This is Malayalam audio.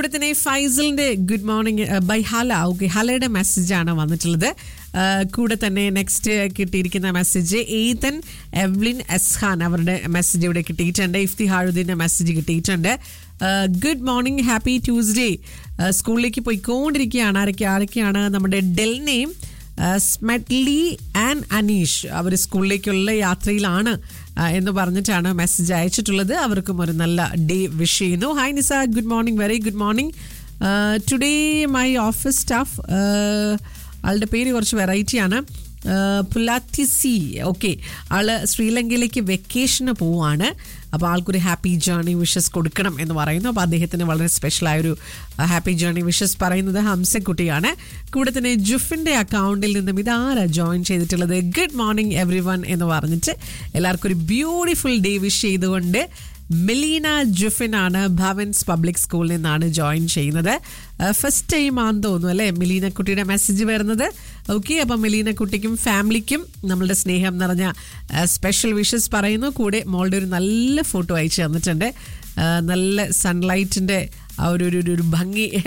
കൂടെ തന്നെ ഫൈസലിന്റെ good morning by Hala okay ഹലയുടെ മെസ്സേജാണ് വന്നിട്ടുള്ളത് ആ, കൂടെ തന്നെ നെക്സ്റ്റ് കിട്ടിയിരിക്കുന്ന മെസ്സേജ് ഏതൻ എവ്ലിൻ എസ്ഹാൻ അവരുടെ മെസ്സേജ് ഇവിടെ കിട്ടിയിട്ടുണ്ട് ഇഫ്തിഹാറുദ്ദീൻ്റെ മെസ്സേജ് കിട്ടിയിട്ടുണ്ട് ഗുഡ് മോർണിംഗ് ഹാപ്പി ട്യൂസ്ഡേ സ്കൂളിലേക്ക് പോയിക്കൊണ്ടിരിക്കുകയാണ് ആരൊക്കെ ആരൊക്കെയാണ് നമ്മുടെ ഡെൽനെയും സ്മെറ്റ്ലി ആൻഡ് അനീഷ് അവർ സ്കൂളിലേക്കുള്ള യാത്രയിലാണ് ആ, എന്ന് പറഞ്ഞിട്ടാണ് മെസ്സേജ് അയച്ചിട്ടുള്ളത് അവർക്കും ഒരു നല്ല ഡേ വിഷ് ചെയ്യുന്നു hi Nisa good morning very good morning today my office staff ആളുടെ പേര് കുറച്ച് വെറൈറ്റിയാണ് പുലാത്തിസി ഓക്കെ ആള് ശ്രീലങ്കയിലേക്ക് വെക്കേഷന് പോവാണ് അപ്പോൾ ആൾക്കൊരു ഹാപ്പി ജേർണി വിഷസ് കൊടുക്കണം എന്ന് പറയുന്നു അപ്പോൾ അദ്ദേഹത്തിന് വളരെ സ്പെഷ്യലായ ഒരു ഹാപ്പി ജേർണി വിഷസ് പറയുന്നത് ഹംസക്കുട്ടിയാണ് കൂടെ തന്നെ ജുഫിൻ്റെ അക്കൗണ്ടിൽ നിന്നും ഇതാരാ ജോയിൻ ചെയ്തിട്ടുള്ളത് ഗുഡ് മോർണിംഗ് എവറി വൺ എന്ന് പറഞ്ഞിട്ട് എല്ലാവർക്കും ഒരു ബ്യൂട്ടിഫുൾ ഡേ വിഷ് ചെയ്തുകൊണ്ട് മെലീന ജുഫിനാണ് ഭവൻസ് പബ്ലിക് സ്കൂളിൽ നിന്നാണ് ജോയിൻ ചെയ്യുന്നത് ഫസ്റ്റ് ടൈം ആണെന്ന് തോന്നുന്നു അല്ലേ മെലീന കുട്ടിയുടെ മെസ്സേജ് വരുന്നത് ഓക്കെ അപ്പം മെലീന കുട്ടിക്കും ഫാമിലിക്കും നമ്മളുടെ സ്നേഹം നിറഞ്ഞ സ്പെഷ്യൽ വിഷസ് പറയുന്നു കൂടെ മോളുടെ ഒരു നല്ല ഫോട്ടോ അയച്ചു തന്നിട്ടുണ്ട് ആ, നല്ല സൺലൈറ്റിൻ്റെ ആ ഒരു ഒരു- ഒരു ഭംഗി